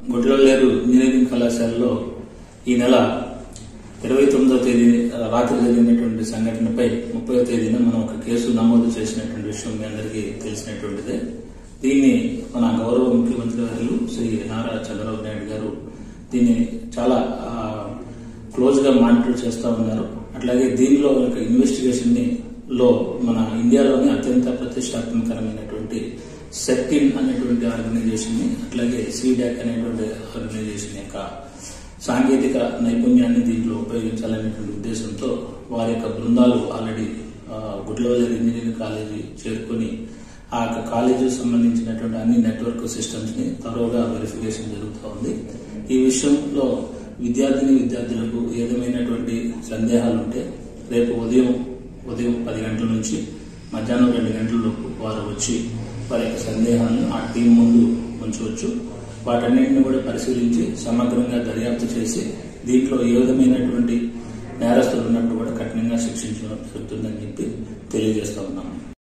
గుడ్లలేరు engineering కళాశాలలో ఈ నెల ఇరవై తొమ్మిదో తేదీ రాత్రి జరిగినటువంటి సంఘటనపై ముప్పై తేదీన మనం ఒక కేసు నమోదు చేసినటువంటి విషయం మీ అందరికీ తెలిసినటువంటిదే దీన్ని మన గౌరవ ముఖ్యమంత్రి వర్యులు శ్రీ నారా చంద్రబాబు నాయుడు గారు దీన్ని చాలా ఆ, క్లోజ్ గా మానిటర్ చేస్తా ఉన్నారు అట్లాగే దీనిలో ఒక ఇన్వెస్టిగేషన్ ని లో మన ఇండియాలోని అత్యంత ప్రతిష్టాత్మకరమైనటువంటి సెక్టిన్ అనేటువంటి ఆర్గనైజేషన్ ని అట్లాగే సీడాక్ అనేటువంటి ఆర్గనైజేషన్ యొక్క సాంకేతిక నైపుణ్యాన్ని దీంట్లో ఉపయోగించాలనేటువంటి ఉద్దేశంతో వారి యొక్క బృందాలు ఆల్రెడీ గుడ్లవల్లి ఇంజనీరింగ్ కాలేజీ చేరుకొని ఆ యొక్క కాలేజీ సంబంధించినటువంటి అన్ని నెట్వర్క్ సిస్టమ్స్ ని తరోగా వెరిఫికేషన్ జరుగుతూ ఉంది ఈ విషయంలో విద్యార్థిని విద్యార్థులకు ఏదమైనటువంటి సందేహాలు ఉంటే రేపు ఉదయం ఉదయం పది గంటల నుంచి మధ్యాహ్నం రెండు గంటల లోపు వారు వచ్చి వారి యొక్క సందేహాలను ఆ టీం ముందు ఉంచవచ్చు వాటన్నింటిని కూడా పరిశీలించి సమగ్రంగా దర్యాప్తు చేసి దీంట్లో ఏ విధమైనటువంటి నేరస్తులు ఉన్నట్టు కూడా కఠినంగా శిక్షించడం జరుగుతుందని చెప్పి తెలియజేస్తా ఉన్నాము